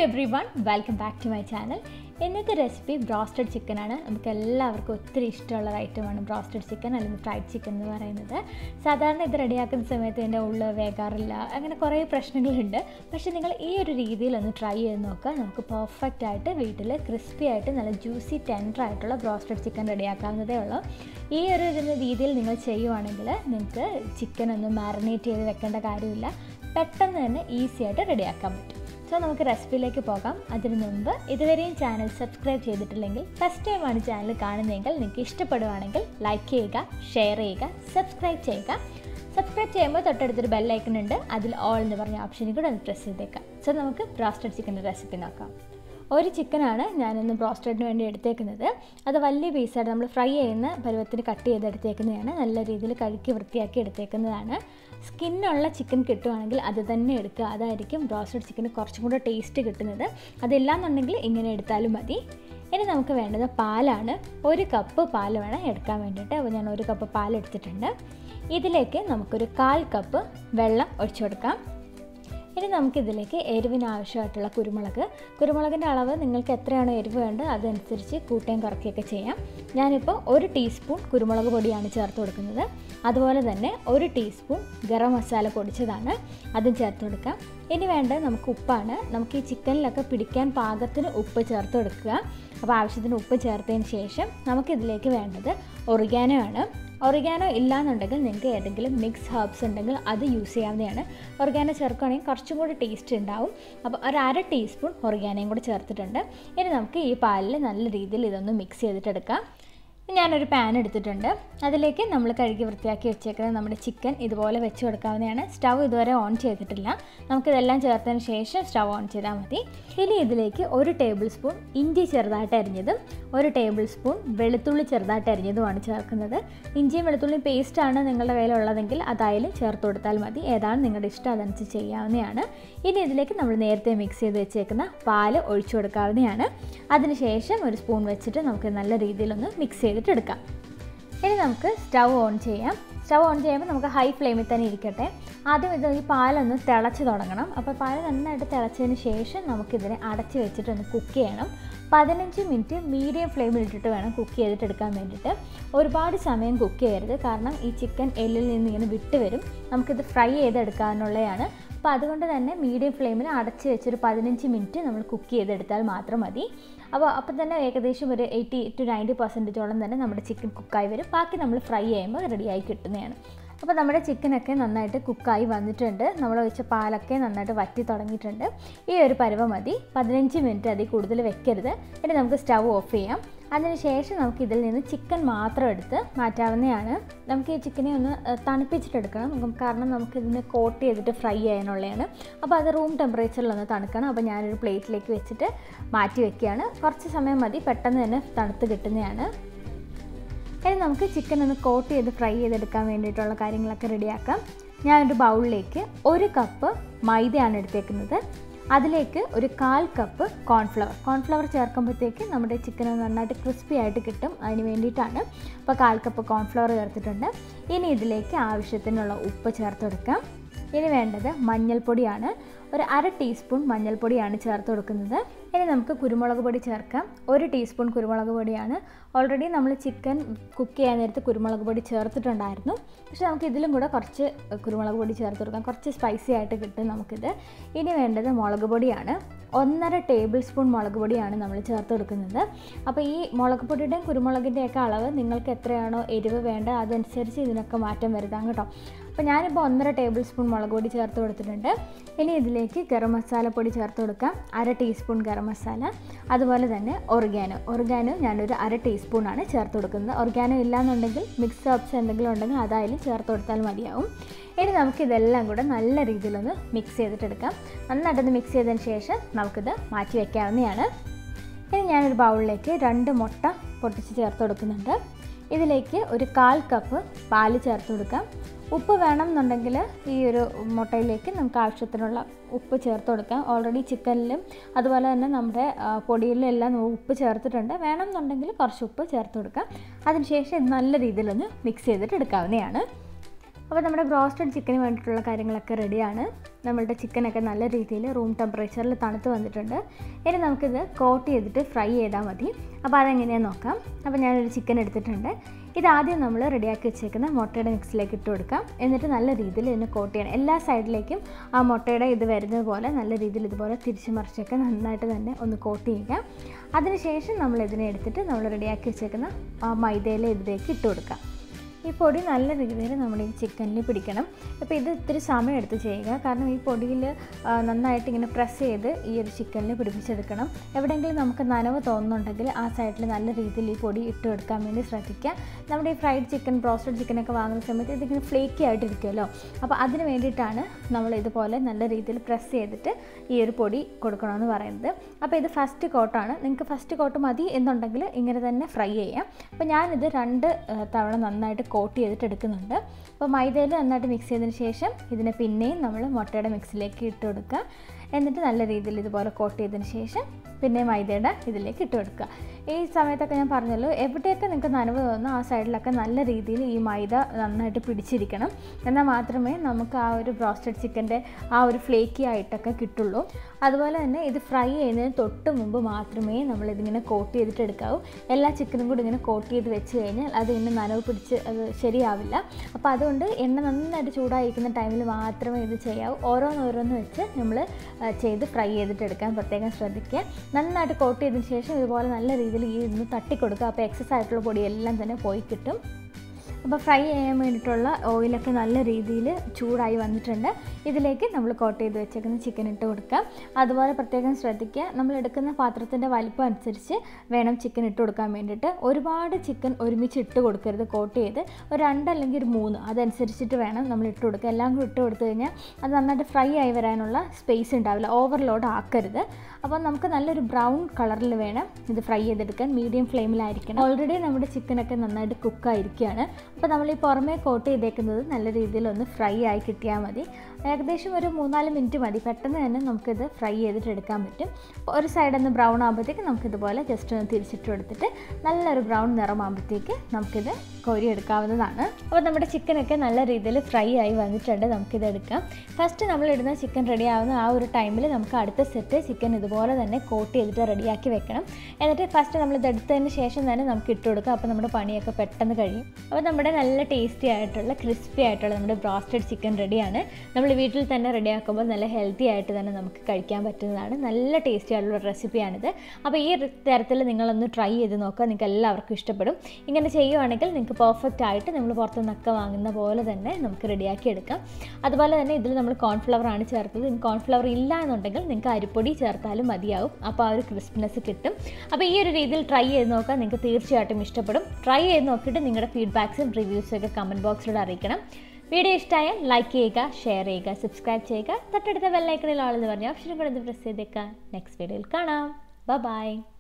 every everyone welcome back to my channel ഇന്നത്തെ recipe broasted ചിക്കനാണ് നമുക്ക് എല്ലാവർക്കും ഒത്തിരി ഇഷ്ടമുള്ള ഒരു ഐറ്റമാണ് ബ്രോസ്റ്റഡ് ചിക്കൻ അല്ലെങ്കിൽ ഫ്രൈഡ് ചിക്കൻ എന്ന് പറയുന്നത് സാധാരണ ഇത് റെഡിയാക്കുന്ന സമയത്ത് ഇതിൻ്റെ ഉള്ളിൽ വേകാറില്ല അങ്ങനെ കുറേ പ്രശ്നങ്ങളുണ്ട് പക്ഷേ നിങ്ങൾ ഈ ഒരു രീതിയിൽ ഒന്ന് ട്രൈ ചെയ്ത് നോക്കുക നമുക്ക് പെർഫെക്റ്റ് ആയിട്ട് വീട്ടിൽ ക്രിസ്പി ആയിട്ട് നല്ല ജ്യൂസി ടെൻഡർ ആയിട്ടുള്ള ബ്രോസ്റ്റഡ് ചിക്കൻ റെഡിയാക്കാവുന്നതേ ഉള്ളൂ ഈ ഒരു ഇതിൻ്റെ രീതിയിൽ നിങ്ങൾ ചെയ്യുവാണെങ്കിൽ നിങ്ങൾക്ക് ചിക്കൻ ഒന്നും മാറിനേറ്റ് ചെയ്ത് വെക്കേണ്ട കാര്യമില്ല പെട്ടെന്ന് തന്നെ ഈസി ആയിട്ട് റെഡിയാക്കാൻ പറ്റും സോ നമുക്ക് റെസിപ്പിയിലേക്ക് പോകാം അതിനു മുമ്പ് ഇതുവരെയും ചാനൽ സബ്സ്ക്രൈബ് ചെയ്തിട്ടില്ലെങ്കിൽ ഫസ്റ്റ് ടൈമാണ് ചാനൽ കാണുന്നതെങ്കിൽ നിങ്ങൾക്ക് ഇഷ്ടപ്പെടുവാണെങ്കിൽ ലൈക്ക് ചെയ്യുക ഷെയർ ചെയ്യുക സബ്സ്ക്രൈബ് ചെയ്യുക സബ്സ്ക്രൈബ് ചെയ്യുമ്പോൾ തൊട്ടടുത്തൊരു ബെല്ലൈക്കൺ ഉണ്ട് അതിൽ ഓൾ എന്ന് പറഞ്ഞ ഓപ്ഷനിൽ കൂടെ ഒന്ന് പ്രസ് ചെയ്തേക്കാം സോ നമുക്ക് ബ്രോസ്റ്റഡ് ചിക്കൻ്റെ റെസിപ്പി നോക്കാം ഒരു ചിക്കനാണ് ഞാനിന്ന് ബ്രോസ്റ്റഡിന് വേണ്ടി എടുത്തേക്കുന്നത് അത് വലിയ പീസായിട്ട് നമ്മൾ ഫ്രൈ ചെയ്യുന്ന പരുവത്തിന് കട്ട് ചെയ്ത് എടുത്തേക്കുന്നതാണ് നല്ല രീതിയിൽ കഴുകി വൃത്തിയാക്കി എടുത്തേക്കുന്നതാണ് സ്കിന്നുള്ള ചിക്കൻ കിട്ടുവാണെങ്കിൽ അത് തന്നെ എടുക്കുക അതായിരിക്കും ബ്രോസ്റ്റഡ് ചിക്കന് കുറച്ചും കൂടെ ടേസ്റ്റ് കിട്ടുന്നത് അതില്ലാന്നുണ്ടെങ്കിൽ ഇങ്ങനെ എടുത്താലും മതി ഇനി നമുക്ക് വേണ്ടത് പാലാണ് ഒരു കപ്പ് പാൽ വേണം എടുക്കാൻ വേണ്ടിയിട്ട് അപ്പോൾ ഞാൻ ഒരു കപ്പ് പാൽ എടുത്തിട്ടുണ്ട് ഇതിലേക്ക് നമുക്കൊരു കാൽ കപ്പ് വെള്ളം ഒഴിച്ചു കൊടുക്കാം ഇനി നമുക്കിതിലേക്ക് എരിവിന് ആവശ്യമായിട്ടുള്ള കുരുമുളക് കുരുമുളകിൻ്റെ അളവ് നിങ്ങൾക്ക് എത്രയാണോ എരിവ് വേണ്ടത് അതനുസരിച്ച് കൂട്ടുകയും കുറയ്ക്കുകയൊക്കെ ചെയ്യാം ഞാനിപ്പോൾ ഒരു ടീസ്പൂൺ കുരുമുളക് പൊടിയാണ് ചേർത്ത് കൊടുക്കുന്നത് അതുപോലെ തന്നെ ഒരു ടീസ്പൂൺ ഗരം മസാല പൊടിച്ചതാണ് അതും ചേർത്ത് കൊടുക്കാം ഇനി വേണ്ടത് നമുക്ക് ഉപ്പാണ് നമുക്ക് ഈ ചിക്കനിലൊക്കെ പിടിക്കാൻ പാകത്തിന് ഉപ്പ് ചേർത്ത് കൊടുക്കുക അപ്പോൾ ആവശ്യത്തിന് ഉപ്പ് ചേർത്തതിന് ശേഷം നമുക്കിതിലേക്ക് വേണ്ടത് ഒറിഗാനോ ആണ് ഒറിഗാനോ ഇല്ലാന്നുണ്ടെങ്കിൽ നിങ്ങൾക്ക് ഏതെങ്കിലും മിക്സ് ഹെർബ്സ് ഉണ്ടെങ്കിൽ അത് യൂസ് ചെയ്യാവുന്നതാണ് ഒറിഗാനോ ചേർക്കുകയാണെങ്കിൽ കുറച്ചും കൂടി ടേസ്റ്റ് ഉണ്ടാവും അപ്പോൾ ഒരു അര ടീസ്പൂൺ ഒറിഗാനയും കൂടി ചേർത്തിട്ടുണ്ട് ഇനി നമുക്ക് ഈ പാലിൽ നല്ല രീതിയിൽ ഇതൊന്ന് മിക്സ് ചെയ്തിട്ടെടുക്കാം ഞാനൊരു പാൻ എടുത്തിട്ടുണ്ട് അതിലേക്ക് നമ്മൾ കഴുകി വൃത്തിയാക്കി വെച്ചേക്കുന്ന നമ്മുടെ ചിക്കൻ ഇതുപോലെ വെച്ച് കൊടുക്കാവുന്നതാണ് സ്റ്റൗ ഇതുവരെ ഓൺ ചെയ്തിട്ടില്ല നമുക്കിതെല്ലാം ചേർത്തതിന് ശേഷം സ്റ്റൗ ഓൺ ചെയ്താൽ മതി ഇനി ഇതിലേക്ക് ഒരു ടേബിൾ സ്പൂൺ ഇഞ്ചി ചെറുതായിട്ട് അരിഞ്ഞതും ഒരു ടേബിൾ സ്പൂൺ വെളുത്തുള്ളി ചെറുതായിട്ട് അരിഞ്ഞതുമാണ് ചേർക്കുന്നത് ഇഞ്ചിയും വെളുത്തുള്ളിയും പേസ്റ്റാണ് നിങ്ങളുടെ കയ്യിലുള്ളതെങ്കിൽ അതായാലും ചേർത്ത് കൊടുത്താൽ മതി ഏതാണ് നിങ്ങളുടെ ഇഷ്ടം അതനുസരിച്ച് ചെയ്യാവുന്നതാണ് ഇനി ഇതിലേക്ക് നമ്മൾ നേരത്തെ മിക്സ് ചെയ്ത് വെച്ചേക്കുന്ന പാല് ഒഴിച്ചു കൊടുക്കാവുന്നതാണ് അതിനുശേഷം ഒരു സ്പൂൺ വെച്ചിട്ട് നമുക്ക് നല്ല രീതിയിലൊന്ന് മിക്സ് ചെയ്തിട്ട് എടുക്കാം ഇനി നമുക്ക് സ്റ്റൗ ഓൺ ചെയ്യാം സ്റ്റൗ ഓൺ ചെയ്യുമ്പോൾ നമുക്ക് ഹൈ ഫ്ലെയിമിൽ തന്നെ ഇരിക്കട്ടെ ആദ്യം ഇത് ഈ പാലൊന്ന് തിളച്ച് തുടങ്ങണം അപ്പോൾ പാല് നന്നായിട്ട് തിളച്ചതിന് ശേഷം നമുക്കിതിനെ അടച്ച് വെച്ചിട്ടൊന്ന് കുക്ക് ചെയ്യണം പതിനഞ്ച് മിനിറ്റ് മീഡിയം ഫ്ലെയിമിൽ ഇട്ടിട്ട് വേണം കുക്ക് ചെയ്തിട്ട് എടുക്കാൻ വേണ്ടിയിട്ട് ഒരുപാട് സമയം കുക്ക് ചെയ്യരുത് കാരണം ഈ ചിക്കൻ എല്ലിൽ നിന്ന് ഇങ്ങനെ വിട്ട് വരും നമുക്കിത് ഫ്രൈ ചെയ്തെടുക്കാനുള്ളതാണ് അപ്പോൾ അതുകൊണ്ട് തന്നെ മീഡിയം ഫ്ലെയിമിൽ അടച്ച് വെച്ചൊരു പതിനഞ്ച് മിനിറ്റ് നമ്മൾ കുക്ക് ചെയ്തെടുത്താൽ മാത്രം മതി അപ്പോൾ അപ്പോൾ തന്നെ ഏകദേശം ഒരു എയ്റ്റി ടു നയൻറ്റി പെർസെൻറ്റേജോളം തന്നെ നമ്മുടെ ചിക്കൻ കുക്കായി വരും ബാക്കി നമ്മൾ ഫ്രൈ ചെയ്യുമ്പോൾ റെഡിയായി കിട്ടുന്നതാണ് അപ്പോൾ നമ്മുടെ ചിക്കനൊക്കെ നന്നായിട്ട് കുക്കായി വന്നിട്ടുണ്ട് നമ്മൾ ഒഴിച്ച പാലൊക്കെ നന്നായിട്ട് വറ്റി തുടങ്ങിയിട്ടുണ്ട് ഈ ഒരു പരുവ മതി പതിനഞ്ച് മിനിറ്റ് അതിൽ കൂടുതൽ വെക്കരുത് ഇനി നമുക്ക് സ്റ്റൗ ഓഫ് ചെയ്യാം അതിനുശേഷം നമുക്ക് ഇതിൽ നിന്ന് ചിക്കൻ മാത്രം എടുത്ത് മാറ്റാവുന്നതാണ് നമുക്ക് ഈ ചിക്കനെ ഒന്ന് തണുപ്പിച്ചിട്ടെടുക്കണം കാരണം നമുക്ക് ഇതിനെ കോട്ട് ചെയ്തിട്ട് ഫ്രൈ ചെയ്യാനുള്ളതാണ് അപ്പോൾ അത് റൂം ടെമ്പറേച്ചറിലൊന്ന് തണുക്കണം അപ്പോൾ ഞാനൊരു പ്ലേറ്റിലേക്ക് വെച്ചിട്ട് മാറ്റി വെക്കുകയാണ് കുറച്ച് സമയം മതി പെട്ടെന്ന് തന്നെ തണുത്ത് കിട്ടുന്നതാണ് ഇനി നമുക്ക് ചിക്കൻ ഒന്ന് കോട്ട് ചെയ്ത് ഫ്രൈ ചെയ്തെടുക്കാൻ വേണ്ടിയിട്ടുള്ള കാര്യങ്ങളൊക്കെ റെഡിയാക്കാം ഞാനൊരു ബൗളിലേക്ക് ഒരു കപ്പ് മൈദയാണ് എടുത്തേക്കുന്നത് അതിലേക്ക് ഒരു കാൽ കപ്പ് കോൺഫ്ലവർ കോൺഫ്ലവർ ചേർക്കുമ്പോഴത്തേക്ക് നമ്മുടെ ചിക്കൻ നന്നായിട്ട് ക്രിസ്പി ആയിട്ട് കിട്ടും അതിന് വേണ്ടിയിട്ടാണ് അപ്പോൾ കാൽ കപ്പ് കോൺഫ്ലവർ ചേർത്തിട്ടുണ്ട് ഇനി ഇതിലേക്ക് ആവശ്യത്തിനുള്ള ഉപ്പ് ചേർത്ത് കൊടുക്കാം ഇനി വേണ്ടത് മഞ്ഞൾപ്പൊടിയാണ് ഒരു അര ടീസ്പൂൺ മഞ്ഞൾപ്പൊടിയാണ് ചേർത്ത് കൊടുക്കുന്നത് ഇനി നമുക്ക് കുരുമുളക് പൊടി ചേർക്കാം ഒരു ടീസ്പൂൺ കുരുമുളക് പൊടിയാണ് ഓൾറെഡി നമ്മൾ ചിക്കൻ കുക്ക് ചെയ്യാൻ നേരത്ത് കുരുമുളക് പൊടി ചേർത്തിട്ടുണ്ടായിരുന്നു പക്ഷേ നമുക്ക് ഇതിലും കൂടെ കുറച്ച് കുരുമുളക് പൊടി ചേർത്ത് കൊടുക്കാം കുറച്ച് സ്പൈസി ആയിട്ട് കിട്ടും നമുക്കിത് ഇനി വേണ്ടത് മുളക് പൊടിയാണ് ഒന്നര ടേബിൾ സ്പൂൺ മുളക് പൊടിയാണ് നമ്മൾ ചേർത്ത് കൊടുക്കുന്നത് അപ്പോൾ ഈ മുളക് പൊടിയുടെയും കുരുമുളകിൻ്റെയൊക്കെ അളവ് നിങ്ങൾക്ക് എത്രയാണോ എരിവ് വേണ്ട അതനുസരിച്ച് ഇതിനൊക്കെ മാറ്റം വരുത്താം കേട്ടോ അപ്പോൾ ഞാനിപ്പോൾ ഒന്നര ടേബിൾ സ്പൂൺ മുളക് പൊടി ചേർത്ത് കൊടുത്തിട്ടുണ്ട് ഇനി ഇതിലേക്ക് ഗരം മസാല പൊടി ചേർത്ത് കൊടുക്കാം അര ടീസ്പൂൺ ഗരം മസാല അതുപോലെ തന്നെ ഒറിഗാനോ ഒറിഗാനോ ഞാനൊരു അര ടീസ്പൂണാണ് ചേർത്ത് കൊടുക്കുന്നത് ഒറിഗാനോ ഇല്ലാന്നുണ്ടെങ്കിൽ മിക്സ് ഹബ്സ് എന്തെങ്കിലും ഉണ്ടെങ്കിൽ അതായാലും ചേർത്ത് കൊടുത്താൽ മതിയാവും ഇനി നമുക്കിതെല്ലാം കൂടെ നല്ല രീതിയിലൊന്ന് മിക്സ് ചെയ്തിട്ടെടുക്കാം നന്നായിട്ടൊന്ന് മിക്സ് ചെയ്തതിന് ശേഷം നമുക്കിത് മാറ്റി വയ്ക്കാവുന്നതാണ് ഇനി ഞാനൊരു ബൗളിലേക്ക് രണ്ട് മുട്ട പൊട്ടിച്ച് ചേർത്ത് കൊടുക്കുന്നുണ്ട് ഇതിലേക്ക് ഒരു കാൽ കപ്പ് പാല് ചേർത്ത് കൊടുക്കാം ഉപ്പ് വേണം എന്നുണ്ടെങ്കിൽ ഈ ഒരു മുട്ടയിലേക്ക് നമുക്ക് ആവശ്യത്തിനുള്ള ഉപ്പ് ചേർത്ത് കൊടുക്കാം ഓൾറെഡി ചിക്കനിലും അതുപോലെ തന്നെ നമ്മുടെ പൊടിയിലും എല്ലാം ഉപ്പ് ചേർത്തിട്ടുണ്ട് വേണം എന്നുണ്ടെങ്കിൽ കുറച്ച് ഉപ്പ് ചേർത്ത് കൊടുക്കാം അതിനുശേഷം ഇത് നല്ല രീതിയിലൊന്ന് മിക്സ് ചെയ്തിട്ട് എടുക്കാവുന്നതാണ് അപ്പോൾ നമ്മുടെ ബ്രോസ്റ്റഡ് ചിക്കന് വേണ്ടിയിട്ടുള്ള കാര്യങ്ങളൊക്കെ റെഡിയാണ് നമ്മളുടെ ചിക്കനൊക്കെ നല്ല രീതിയിൽ റൂം ടെമ്പറേച്ചറിൽ തണുത്ത് വന്നിട്ടുണ്ട് ഇനി നമുക്കിത് കോട്ട് ചെയ്തിട്ട് ഫ്രൈ ചെയ്താൽ മതി അപ്പോൾ അതെങ്ങനെയാണെന്ന് നോക്കാം അപ്പോൾ ഞാനൊരു ചിക്കൻ എടുത്തിട്ടുണ്ട് ഇതാദ്യം നമ്മൾ റെഡിയാക്കി വെച്ചേക്കുന്ന മുട്ടയുടെ മിക്സിലേക്ക് ഇട്ട് കൊടുക്കാം എന്നിട്ട് നല്ല രീതിയിൽ ഇതിനെ കോട്ട് ചെയ്യണം എല്ലാ സൈഡിലേക്കും ആ മുട്ടയുടെ ഇത് വരുന്നത് പോലെ നല്ല രീതിയിൽ ഇതുപോലെ തിരിച്ചു മറിച്ചൊക്കെ നന്നായിട്ട് തന്നെ ഒന്ന് കോട്ട് ചെയ്യുക അതിനുശേഷം നമ്മൾ ഇതിനെ എടുത്തിട്ട് നമ്മൾ റെഡിയാക്കി വെച്ചേക്കുന്ന ആ മൈദയിലെ ഇതിലേക്ക് ഇട്ട് കൊടുക്കാം ഈ പൊടി നല്ല രീതിയിൽ നമ്മൾ ഈ ചിക്കനിൽ പിടിക്കണം അപ്പോൾ ഇത് ഇത്തിരി സമയം എടുത്ത് ചെയ്യുക കാരണം ഈ പൊടിയിൽ നന്നായിട്ട് ഇങ്ങനെ പ്രസ് ചെയ്ത് ഈ ഒരു ചിക്കനിൽ പിടിപ്പിച്ചെടുക്കണം എവിടെയെങ്കിലും നമുക്ക് നനവ് തോന്നുന്നുണ്ടെങ്കിൽ ആ സൈഡിൽ നല്ല രീതിയിൽ ഈ പൊടി ഇട്ട് കൊടുക്കാൻ വേണ്ടി ശ്രദ്ധിക്കുക നമ്മുടെ ഈ ഫ്രൈഡ് ചിക്കൻ ബ്രോസ്റ്റഡ് ചിക്കനൊക്കെ വാങ്ങുന്ന സമയത്ത് ഇതിങ്ങനെ ഫ്ലേക്കി ആയിട്ടിരിക്കുമല്ലോ അപ്പോൾ അതിന് വേണ്ടിയിട്ടാണ് നമ്മൾ ഇതുപോലെ നല്ല രീതിയിൽ പ്രസ് ചെയ്തിട്ട് ഈ ഒരു പൊടി കൊടുക്കണമെന്ന് പറയുന്നത് അപ്പോൾ ഇത് ഫസ്റ്റ് കോട്ടാണ് നിങ്ങൾക്ക് ഫസ്റ്റ് കോട്ട് മതി എന്നുണ്ടെങ്കിൽ ഇങ്ങനെ തന്നെ ഫ്രൈ ചെയ്യാം അപ്പോൾ ഞാനിത് രണ്ട് തവണ നന്നായിട്ട് കോട്ട് ചെയ്തിട്ട് എടുക്കുന്നുണ്ട് അപ്പോൾ മൈദയിൽ നന്നായിട്ട് മിക്സ് ചെയ്തതിന് ശേഷം ഇതിനെ പിന്നെയും നമ്മൾ മുട്ടയുടെ മിക്സിലേക്ക് ഇട്ട് കൊടുക്കുക എന്നിട്ട് നല്ല രീതിയിൽ ഇതുപോലെ കോട്ട് ചെയ്തതിന് ശേഷം പിന്നെ മൈദയുടെ ഇതിലേക്ക് ഇട്ട് കൊടുക്കുക ഈ സമയത്തൊക്കെ ഞാൻ പറഞ്ഞല്ലോ എവിടെയൊക്കെ നിങ്ങൾക്ക് നനവ് തോന്നുന്നു ആ സൈഡിലൊക്കെ നല്ല രീതിയിൽ ഈ മൈദ നന്നായിട്ട് പിടിച്ചിരിക്കണം എന്നാൽ മാത്രമേ നമുക്ക് ആ ഒരു ബ്രോസ്റ്റഡ് ചിക്കൻ്റെ ആ ഒരു ഫ്ലേക്കി ആയിട്ടൊക്കെ കിട്ടുള്ളൂ അതുപോലെ തന്നെ ഇത് ഫ്രൈ ചെയ്യുന്നതിന് തൊട്ട് മുമ്പ് മാത്രമേ നമ്മൾ ഇതിങ്ങനെ കോട്ട് ചെയ്തിട്ട് എടുക്കാവൂ എല്ലാ ചിക്കനും കൂടി ഇങ്ങനെ കോട്ട് ചെയ്ത് വെച്ച് കഴിഞ്ഞാൽ അത് ഇങ്ങനെ നനവ് പിടിച്ച് അത് ശരിയാവില്ല അപ്പോൾ അതുകൊണ്ട് എണ്ണ നന്നായിട്ട് ചൂടായിരിക്കുന്ന ടൈമിൽ മാത്രമേ ഇത് ചെയ്യാവൂ ഓരോന്നോരോന്ന് വെച്ച് നമ്മൾ ചെയ്ത് ഫ്രൈ ചെയ്തിട്ട് എടുക്കാൻ പ്രത്യേകം ശ്രദ്ധിക്കുക നന്നായിട്ട് കോട്ട് ചെയ്തതിന് ശേഷം ഇതുപോലെ നല്ല രീതിയിൽ ഈ ഒന്ന് തട്ടിക്കൊടുക്കുക അപ്പോൾ എക്സസ് ആയിട്ടുള്ള പൊടിയെല്ലാം തന്നെ പോയി കിട്ടും അപ്പോൾ ഫ്രൈ ചെയ്യാൻ വേണ്ടിയിട്ടുള്ള ഓയിലൊക്കെ നല്ല രീതിയിൽ ചൂടായി വന്നിട്ടുണ്ട് ഇതിലേക്ക് നമ്മൾ കോട്ട് ചെയ്ത് വെച്ചേക്കുന്ന ചിക്കൻ ഇട്ട് കൊടുക്കാം അതുപോലെ പ്രത്യേകം ശ്രദ്ധിക്കുക നമ്മൾ എടുക്കുന്ന പാത്രത്തിൻ്റെ വലിപ്പം അനുസരിച്ച് വേണം ചിക്കൻ ഇട്ട് കൊടുക്കാൻ വേണ്ടിയിട്ട് ഒരുപാട് ചിക്കൻ ഒരുമിച്ച് ഇട്ട് കൊടുക്കരുത് കോട്ട് ചെയ്ത് ഒരു രണ്ട് അല്ലെങ്കിൽ ഒരു മൂന്ന് അതനുസരിച്ചിട്ട് വേണം നമ്മൾ ഇട്ട് കൊടുക്കുക എല്ലാം കൂടി ഇട്ട് കൊടുത്തു കഴിഞ്ഞാൽ അത് നന്നായിട്ട് ഫ്രൈ ആയി വരാനുള്ള സ്പേസ് ഉണ്ടാവില്ല ഓവർലോഡ് ആക്കരുത് അപ്പോൾ നമുക്ക് നല്ലൊരു ബ്രൗൺ കളറിൽ വേണം ഇത് ഫ്രൈ ചെയ്തെടുക്കാൻ മീഡിയം ഫ്ലെയിമിലായിരിക്കണം ഓൾറെഡി നമ്മുടെ ചിക്കനൊക്കെ നന്നായിട്ട് കുക്കായിരിക്കുകയാണ് അപ്പോൾ നമ്മൾ ഈ പുറമേ കോട്ട് ചെയ്തേക്കുന്നത് നല്ല രീതിയിൽ ഒന്ന് ഫ്രൈ ആയി കിട്ടിയാൽ മതി ഏകദേശം ഒരു മൂന്നാല് മിനിറ്റ് മതി പെട്ടെന്ന് തന്നെ നമുക്കിത് ഫ്രൈ ചെയ്തിട്ട് എടുക്കാൻ പറ്റും അപ്പോൾ ഒരു സൈഡ് ഒന്ന് ബ്രൗൺ ആകുമ്പോഴത്തേക്ക് നമുക്കിതുപോലെ ജസ്റ്റ് ഒന്ന് തിരിച്ചിട്ട് കൊടുത്തിട്ട് നല്ലൊരു ബ്രൗൺ നിറമാകുമ്പോഴത്തേക്ക് നമുക്കിത് കോരി എടുക്കാവുന്നതാണ് അപ്പോൾ നമ്മുടെ ചിക്കനൊക്കെ നല്ല രീതിയിൽ ഫ്രൈ ആയി വന്നിട്ടുണ്ട് നമുക്കിത് എടുക്കാം ഫസ്റ്റ് നമ്മൾ ഇടുന്ന ചിക്കൻ റെഡി ആവുന്ന ആ ഒരു ടൈമിൽ നമുക്ക് അടുത്ത സെറ്റ് ചിക്കൻ ഇതുപോലെ തന്നെ കോട്ട് ചെയ്തിട്ട് റെഡിയാക്കി വെക്കണം എന്നിട്ട് ഫസ്റ്റ് നമ്മൾ ഇത് എടുത്തതിന് ശേഷം തന്നെ നമുക്ക് ഇട്ട് കൊടുക്കാം അപ്പോൾ നമ്മുടെ പണിയൊക്കെ പെട്ടെന്ന് കഴിയും അപ്പോൾ നമ്മുടെ നല്ല ടേസ്റ്റി ആയിട്ടുള്ള ക്രിസ്പി ആയിട്ടുള്ള നമ്മുടെ ബ്രോസ്റ്റഡ് ചിക്കൻ റെഡിയാണ് നമ്മൾ വീട്ടിൽ തന്നെ റെഡിയാക്കുമ്പോൾ നല്ല ഹെൽത്തി ആയിട്ട് തന്നെ നമുക്ക് കഴിക്കാൻ പറ്റുന്നതാണ് നല്ല ടേസ്റ്റി ആയിട്ടുള്ള റെസിപ്പിയാണിത് അപ്പോൾ ഈ തരത്തിൽ നിങ്ങളൊന്ന് ട്രൈ ചെയ്ത് നോക്കുക നിങ്ങൾക്ക് എല്ലാവർക്കും ഇഷ്ടപ്പെടും ഇങ്ങനെ ചെയ്യുവാണെങ്കിൽ നിങ്ങൾക്ക് പെർഫെക്റ്റ് ആയിട്ട് നമ്മൾ പുറത്തുനിന്നൊക്കെ വാങ്ങുന്ന പോലെ തന്നെ നമുക്ക് റെഡിയാക്കി എടുക്കാം അതുപോലെ തന്നെ ഇതിൽ നമ്മൾ കോൺഫ്ലവർ ആണ് ചേർത്തത് കോൺഫ്ലവർ ഇല്ല എന്നുണ്ടെങ്കിൽ നിങ്ങൾക്ക് അരിപ്പൊടി ചേർത്താലും മതിയാവും അപ്പോൾ ആ ഒരു ക്രിസ്പിനെസ് കിട്ടും അപ്പോൾ ഈ ഒരു രീതിയിൽ ട്രൈ ചെയ്ത് നോക്കുക നിങ്ങൾക്ക് തീർച്ചയായിട്ടും ഇഷ്ടപ്പെടും ട്രൈ ചെയ്ത് നോക്കിയിട്ട് നിങ്ങളുടെ ഫീഡ്ബാക്സും റിവ്യൂസും ഒക്കെ കമൻറ്റ് ബോക്സിലൂടെ അറിയിക്കണം വീഡിയോ ഇഷ്ടമായാൽ ലൈക്ക് ചെയ്യുക ഷെയർ ചെയ്യുക സബ്സ്ക്രൈബ് ചെയ്യുക തൊട്ടടുത്ത ബെല്ലൈക്കണിൽ ആളെന്ന് പറഞ്ഞ ഓപ്ഷനും കൂടെ പ്രസ് ചെയ്തേക്കുക നെക്സ്റ്റ് വീഡിയോയിൽ കാണാം ബൈ